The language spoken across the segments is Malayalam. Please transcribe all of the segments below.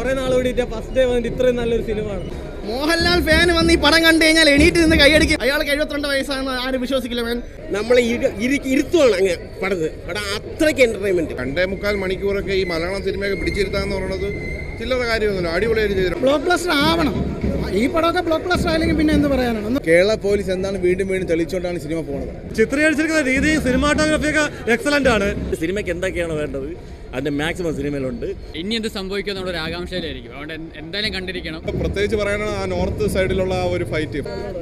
കുറെ നാൾ കൂടിയിട്ട് ഫസ്റ്റ് ഡേ വന്നിട്ട് ഇത്രയും നല്ലൊരു സിനിമയാണ് മോഹൻലാൽ ഫാൻ വന്ന് ഈ പടം കണ്ടു കഴിഞ്ഞാൽ എണീറ്റ് നിന്ന് കൈയടിക്കും അയാൾക്ക് എഴുപത്തിരണ്ട് വയസ്സാണെന്ന് ആരും വിശ്വസിക്കില്ല മാൻ നമ്മളെ ഇരു- ഇരു- ഇരുത്തുവാണ് അങ്ങ് പടത് പടം അത്രയ്ക്ക് എന്റർടൈൻമെന്റ് രണ്ടേ മുക്കാൽ മണിക്കൂറൊക്കെ ഈ മലയാളം സിനിമയൊക്കെ പിടിച്ചിരുത്താന്ന് പറയുന്നത് ചില്ലറ കാര്യമൊന്നുമില്ല അടിപൊളിയായിട്ട് ചെയ്തിട്ടുണ്ട് ബ്ലോക്ക് ബ്ലസ്റ്റർ ആവണം ഈ പടമൊക്കെ ബ്ലോക്ക് ബ്ലസ്റ്റർ ആയില്ലെങ്കിൽ പിന്നെ എന്ത് പറയാനാണ് ഒന്ന് കേരള പോലീസ് എന്താണ് വീണ്ടും വീണ്ടും തെളിയിച്ചുകൊണ്ടാണ് സിനിമ പോകുന്നത് ചിത്രീകരിച്ചിരിക്കുന്ന രീതി സിനിമാറ്റോഗ്രഫി ഒക്കെ എക്സലന്റ് ആണ് സിനിമയ്ക്ക് എന്തൊക്കെയാണ് വേണ്ടത് അതിന്റെ മാക്സിമം സിനിമയിലുണ്ട് ഇനി എന്ത് സംഭവിക്കും എന്നുള്ളൊരു ആകാംക്ഷയിലായിരിക്കും അതുകൊണ്ട് എൻ- എന്തായാലും കണ്ടിരിക്കണം പ്രത്യേകിച്ച് പറയാനാണ് ആ നോർത്ത് സൈഡിലുള്ള ആ ഒരു ഫൈറ്റ്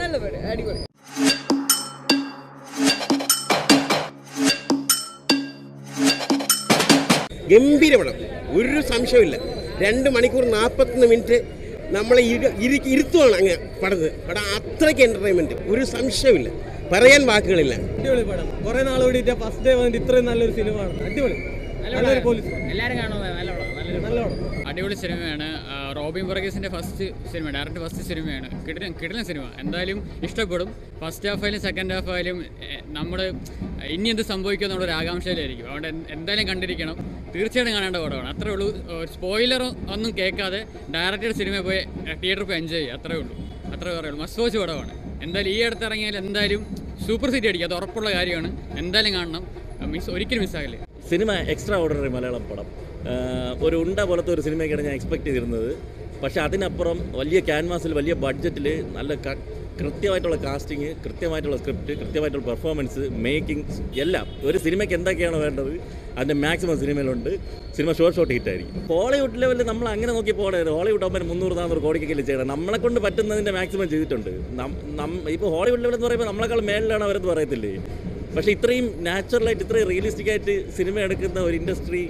ഗംഭീര പടം ഒരു സംശയമില്ല രണ്ട് മണിക്കൂർ നാൽപ്പത്തൊന്ന് മിനിറ്റ് നമ്മളെ ഇരു- ഇരു- ഇരുത്തുവാണ് അങ്ങ് പടത് പടം അത്രയ്ക്ക് എന്റർടൈൻമെന്റ് ഒരു സംശയമില്ല പറയാൻ വാക്കുകളില്ല അടിപൊളി പടം കുറെ നാൾ കൂടിയിട്ട് ഫസ്റ്റ് ഡേ വന്നിട്ട് ഇത്രയും നല്ലൊരു സിനിമയാണ് അടിപൊളി നല്ലൊരു പോലീസ് എല്ലാവരും കാണുന്നത് നല്ല പടം നല്ലൊരു നല്ല പടം അടിപൊളി സിനിമയാണ് ആ, റോബിൻ വർഗീസിന്റെ ഫസ്റ്റ് സിനിമ ഡയറക്റ്റ് ഫസ്റ്റ് സിനിമയാണ് കിടിലൻ കിടിലൻ സിനിമ എന്തായാലും ഇഷ്ടപ്പെടും ഫസ്റ്റ് ഹാഫ് ആയാലും സെക്കൻഡ് ഹാഫ് ആയാലും നമ്മൾ ഇനി എന്ത് സംഭവിക്കും എന്നുള്ളൊരു ആകാംക്ഷയിലായിരിക്കും അതുകൊണ്ട് എൻ- എന്തായാലും കണ്ടിരിക്കണം തീർച്ചയായിട്ടും കാണേണ്ട പടമാണ് അത്രേ ഉള്ളൂ സ്പോയിലർ ഒന്നും കേൾക്കാതെ ഡയറക്റ്റഡ് സിനിമ പോയി തിയേറ്ററിൽ പോയി എൻജോയ് ചെയ്യുക അത്രേ ഉള്ളൂ അത്രേ പറയുള്ളൂ മസ്റ്റ് വാച്ച് പടമാണ് എന്തായാലും ഈ അടുത്ത് ഇറങ്ങിയാൽ എന്തായാലും സൂപ്പർ സിറ്റി അടിക്കുക അത് ഉറപ്പുള്ള കാര്യമാണ് എന്തായാലും കാണണം മിസ് ഒരിക്കലും മിസ്സാകില്ല സിനിമ എക്സ്ട്രാ ഓർഡിനറി മലയാളം പടം ആ, ഒരു ഉണ്ട പോലത്തെ ഒരു സിനിമയൊക്കെയാണ് ഞാൻ എക്സ്പെക്ട് ചെയ്തിരുന്നത് പക്ഷേ അതിനപ്പുറം വലിയ ക്യാൻവാസിൽ വലിയ ബഡ്ജറ്റിൽ നല്ല ക- കൃത്യമായിട്ടുള്ള കാസ്റ്റിംഗ് കൃത്യമായിട്ടുള്ള സ്ക്രിപ്റ്റ് കൃത്യമായിട്ടുള്ള പെർഫോമൻസ് മേക്കിംഗ് എല്ലാം ഒരു സിനിമയ്ക്ക് എന്തൊക്കെയാണ് വേണ്ടത് അതിൻ്റെ മാക്സിമം സിനിമയിലുണ്ട് സിനിമ ഷോർട്ട് ഷോർട്ട് ഹിറ്റ് ആയിരിക്കും ഹോളിവുഡ് ലെവലിൽ നമ്മൾ അങ്ങനെ നോക്കി പോകരുത് ഹോളിവുഡ് ആകുമ്പോൾ മുന്നൂറ് നാന്നൂറ് കോടിക്കൊക്കെ ചെയ്യണം നമ്മളെ കൊണ്ട് പറ്റുന്നതിൻ്റെ മാക്സിമം ചെയ്തിട്ടുണ്ട് ഇപ്പോൾ ഹോളിവുഡ് ലെവൽ എന്ന് പറയുമ്പോൾ നമ്മളെക്കാൾ മേളിലാണ് അവരെന്ന് പറയത്തില്ലേ പക്ഷേ ഇത്രയും നാച്ചുറലായിട്ട് ഇത്രയും റിയലിസ്റ്റിക് ആയിട്ട് സിനിമ എടുക്കുന്ന ഒരു ഇൻഡസ്ട്രി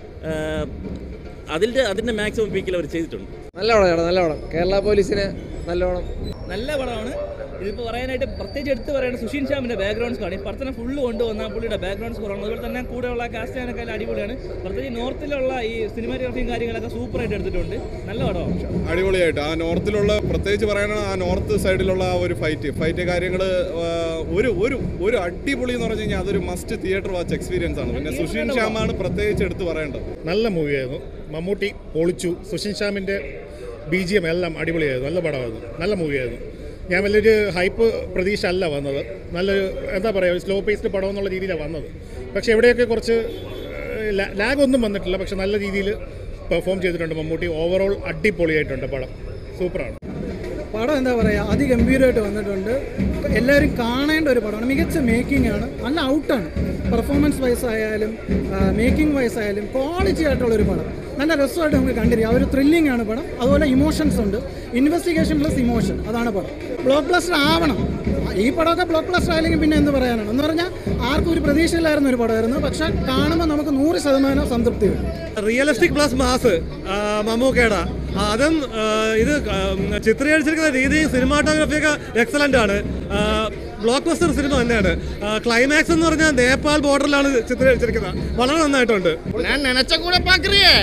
അതിൻ്റെ അതിൻ്റെ മാക്സിമം പീക്കിൽ അവർ ചെയ്തിട്ടുണ്ട് നല്ല പടം ചേട്ടാ നല്ല പടം കേരള പോലീസിന് നല്ലോണം നല്ല പടമാണ് ഇതിപ്പോൾ പറയാനായിട്ട് പ്രത്യേകിച്ച് എടുത്ത് പറയേണ്ട സുഷീൻ ശ്യാമിൻ്റെ ബാക്ക്ഗ്രൗണ്ട് സ്കോർ ഈ പടത്തിനെ ഫുള്ള് കൊണ്ടുവന്ന പുള്ളിയുടെ ബാക്ക്ഗ്രൗണ്ട് സ്കോറാണ് അതുപോലെ തന്നെ കൂടെയുള്ള കാസ്റ്റാനൊക്കെ അടിപൊളിയാണ് പ്രത്യേകിച്ച് നോർത്തിലുള്ള ഈ സിനിമാറ്റോഗ്രഫിയും കാര്യങ്ങളൊക്കെ സൂപ്പറായിട്ട് എടുത്തിട്ടുണ്ട് നല്ല പടമാണ് അടിപൊളിയായിട്ട് ആ നോർത്തിലുള്ള പ്രത്യേകിച്ച് പറയാനാണ് ആ നോർത്ത് സൈഡിലുള്ള ആ ഒരു ഫൈറ്റ് ഫൈറ്റ് കാര്യങ്ങൾ ഒരു ഒരു ഒരു അടിപൊളി എന്ന് പറഞ്ഞു കഴിഞ്ഞാൽ അതൊരു മസ്റ്റ് തിയേറ്റർ വാച്ച് എക്സ്പീരിയൻസ് ആണ് പിന്നെ സുഷീൻ ശ്യാമാണ് പ്രത്യേകിച്ച് എടുത്ത് പറയേണ്ടത് നല്ല മൂവിയായിരുന്നു മമ്മൂട്ടി പൊളിച്ചു സുഷിൻ ശ്യാമിൻ്റെ ബി ജി എം എല്ലാം അടിപൊളിയായിരുന്നു നല്ല പടമായിരുന്നു നല്ല മൂവിയായിരുന്നു ഞാൻ വലിയൊരു ഹൈപ്പ് പ്രതീക്ഷ അല്ല വന്നത് നല്ലൊരു എന്താ പറയുക സ്ലോ പേസ്ഡ് പടം എന്നുള്ള രീതിയിലാണ് വന്നത് പക്ഷേ എവിടെയൊക്കെ കുറച്ച് ലാഗ് ഒന്നും വന്നിട്ടില്ല പക്ഷെ നല്ല രീതിയിൽ പെർഫോം ചെയ്തിട്ടുണ്ട് മമ്മൂട്ടി ഓവറോൾ അടിപൊളിയായിട്ടുണ്ട് പടം സൂപ്പറാണ് പടം എന്താ പറയുക അതിഗംഭീരമായിട്ട് വന്നിട്ടുണ്ട് എല്ലാവരും കാണേണ്ട ഒരു പടമാണ് മികച്ച മേക്കിംഗ് ആണ് നല്ല ഔട്ടാണ് പെർഫോമൻസ് വൈസ് ആയാലും മേക്കിംഗ് വൈസ് ആയാലും ക്വാളിറ്റി ആയിട്ടുള്ള ഒരു പടം നല്ല രസമായിട്ട് നമുക്ക് കണ്ടിരിക്കാം ആ ഒരു ത്രില്ലിംഗ് ആണ് പടം അതുപോലെ ഇമോഷൻസ് ഉണ്ട് ഇൻവെസ്റ്റിഗേഷൻ പ്ലസ് ഇമോഷൻ അതാണ് പടം ബ്ലോക്ക് ബ്ലസ്റ്റർ ആവണം ഈ പടമൊക്കെ ബ്ലോക്ക് ബ്ലസ്റ്റർ ആയില്ലെങ്കിൽ പിന്നെ എന്ത് പറയാനാണ് എന്ന് പറഞ്ഞാൽ ആർക്കും ഒരു പ്രതീക്ഷയില്ലായിരുന്ന ഒരു പടമായിരുന്നു പക്ഷെ കാണുമ്പോൾ നമുക്ക് നൂറ് ശതമാനം സംതൃപ്തി വരും റിയലിസ്റ്റിക് പ്ലസ് മാസ് മമ്മൂക്കയുടെ അതും ആ, ഇത് ആ, ചിത്രീകരിച്ചിരിക്കുന്ന രീതി സിനിമാറ്റോഗ്രഫി ഒക്കെ എക്സലന്റ് ആണ് ബ്ലോക്ക് ബസ്റ്റർ സിനിമ തന്നെയാണ് ക്ലൈമാക്സ് എന്ന് പറഞ്ഞാൽ നേപ്പാൾ ബോർഡറിലാണ് ചിത്രീകരിച്ചിരിക്കുന്നത് വളരെ നന്നായിട്ടുണ്ട് ഞാൻ നനച്ച കൂടെ പാക്കറിയേ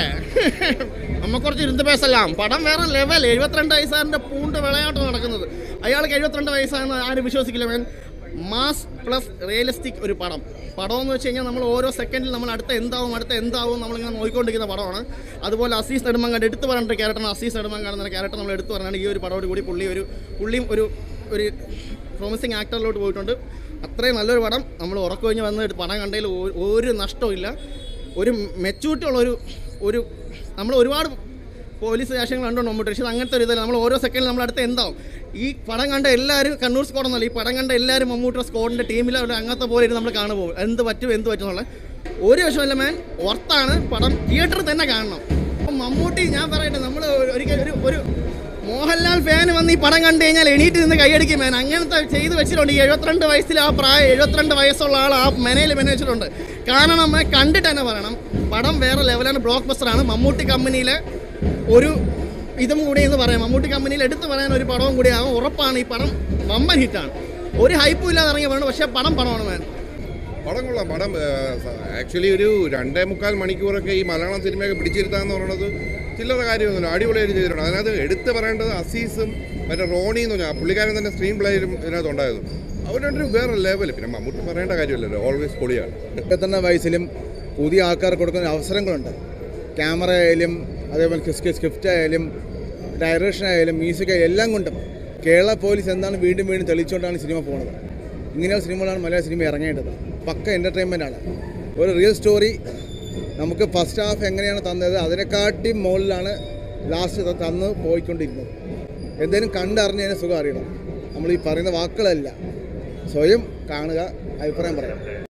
നമ്മ കുറച്ച് ഇരുന്ന് പേസല്ലാം പടം വേറെ ലെവൽ എഴുപത്തിരണ്ട് വയസ്സാറിന്റെ പൂണ്ട് വിളയാട്ടം നടക്കുന്നത് അയാൾക്ക് എഴുപത്തിരണ്ട് വയസ്സാണെന്ന് ആരും വിശ്വസിക്കില്ല മാൻ മാസ് പ്ലസ് റിയലിസ്റ്റിക് ഒരു പടം പടം എന്ന് വെച്ച് കഴിഞ്ഞാൽ നമ്മൾ ഓരോ സെക്കൻഡിൽ നമ്മൾ അടുത്ത എന്താവും അടുത്ത എന്താവും നമ്മളിങ്ങനെ നോക്കിക്കൊണ്ടിരിക്കുന്ന പടമാണ് അതുപോലെ അസീസ് നെടുമങ്ങാട് എടുത്തു പറയേണ്ട ക്യാരക്ടറാണ് അസീസ് നെടുമങ്ങാട് എന്ന ക്യാരക്ടർ നമ്മൾ എടുത്തു പറഞ്ഞാണ് ഈ ഒരു പടത്തോട് കൂടി പുള്ളി ഒരു പുള്ളിയും ഒരു ഒരു പ്രോമിസിങ് ആക്ടറിലോട്ട് പോയിട്ടുണ്ട് അത്രയും നല്ലൊരു പടം നമ്മൾ ഉറക്കം കഴിഞ്ഞ് വന്ന് പടം കണ്ടതിൽ ഒ- ഒരു നഷ്ടവും ഇല്ല ഒരു മെച്ചൂരിറ്റി ഉള്ള ഒരു ഒരു നമ്മൾ ഒരുപാട് പോലീസ് സ്റ്റേഷനുകൾ കണ്ടുകൊണ്ട് മമ്മൂട്ടി പക്ഷേ ഇത് അങ്ങനത്തെ ഒരു ഇതല്ല നമ്മൾ ഓരോ സെക്കൻഡിൽ നമ്മൾ അടുത്ത് എന്താവും ഈ പടം കണ്ട എല്ലാവരും കണ്ണൂർ സ്കോഡ് എന്നല്ല ഈ പടം കണ്ട എല്ലാവരും മമ്മൂട്ടിയുടെ സ്കോഡിൻ്റെ ടീമിൽ അവിടെ അങ്ങനത്തെ പോലെ ഇരുന്ന് നമ്മൾ കാണുമ്പോൾ എന്ത് പറ്റും എന്ത് പറ്റും എന്നുള്ള ഒരു വിഷമല്ല മാൻ ഓർത്താണ് പടം തിയേറ്ററിൽ തന്നെ കാണണം അപ്പം മമ്മൂട്ടി ഞാൻ പറയട്ടെ നമ്മൾ ഒരിക്കൽ ഒരു ഒരു മോഹൻലാൽ ഫാൻ വന്ന് ഈ പടം കണ്ടു കഴിഞ്ഞാൽ എണീറ്റ് നിന്ന് കൈയടിക്കും മേൻ അങ്ങനത്തെ ചെയ്ത് വെച്ചിട്ടുണ്ട് ഈ എഴുപത്തിരണ്ട് വയസ്സിൽ ആ പ്രായം എഴുപത്തിരണ്ട് വയസ്സുള്ള ആൾ ആ മെനയിൽ മെന വെച്ചിട്ടുണ്ട് കാരണം നമ്മൾ കണ്ടിട്ട് തന്നെ പറയണം പടം വേറെ ലെവലാണ് ബ്ലോക്ക് ബസ്റ്ററാണ് മമ്മൂട്ടി കമ്പനിയിലെ ഒരു ഇതും കൂടി എന്ന് പറയാം മമ്മൂട്ടി കമ്പനിയിൽ എടുത്തു പറയാൻ ഒരു പടവും കൂടിയാകും ഉറപ്പാണ് ഈ പടം വമ്പൻ ഹിറ്റാണ് ഒരു ഹൈപ്പും ഇല്ലാതെ ഇറങ്ങിയ പടം പക്ഷേ പടം പടമാണ് മാൻ പടം കൊള്ളാം പടം ആക്ച്വലി ഒരു രണ്ടേ മുക്കാൽ മണിക്കൂറൊക്കെ ഈ മലയാളം സിനിമയൊക്കെ പിടിച്ചിരുത്താന്ന് പറയുന്നത് ചില്ലറ കാര്യമൊന്നുമില്ല അടിപൊളിയായിട്ട് ചെയ്തിട്ടുണ്ട് അതിനകത്ത് എടുത്ത് പറയേണ്ടത് അസീസും മറ്റേ റോണി എന്ന് പറഞ്ഞാൽ പുള്ളിക്കാരൻ തന്നെ സ്ക്രീൻ പ്ലേയിലും ഇതിനകത്ത് ഉണ്ടായിരുന്നു അവർ രണ്ടും വേറെ ലെവൽ പിന്നെ മമ്മൂട്ടി പറയേണ്ട കാര്യമല്ലല്ലോ ഓൾവേസ് പൊളിയാണ് ഇരുപത്തൊന്നാം വയസ്സിലും പുതിയ ആൾക്കാർക്ക് കൊടുക്കുന്ന അവസരങ്ങളുണ്ട് ക്യാമറ ആയാലും അതേപോലെ സ്ക്രിപ്റ്റ് ആയാലും ഡയറക്ഷൻ ആയാലും മ്യൂസിക് ആയാലും എല്ലാം കൊണ്ടും കേരള പോലീസ് എന്താണ് വീണ്ടും വീണ്ടും തെളിയിച്ചുകൊണ്ടാണ് സിനിമ പോകുന്നത് ഇങ്ങനെയുള്ള സിനിമകളാണ് മലയാള സിനിമ ഇറങ്ങേണ്ടത് പക്ക എൻ്റർടൈൻമെൻ്റ് ആണ് ഒരു റിയൽ സ്റ്റോറി നമുക്ക് ഫസ്റ്റ് ഹാഫ് എങ്ങനെയാണ് തന്നത് അതിനെക്കാട്ടി മുകളിലാണ് ലാസ്റ്റ് തന്ന് പോയിക്കൊണ്ടിരുന്നത് എന്തെങ്കിലും കണ്ടറിഞ്ഞതിന് സുഖം അറിയണം നമ്മൾ ഈ പറയുന്ന വാക്കുകളല്ല സ്വയം കാണുക അഭിപ്രായം പറയാം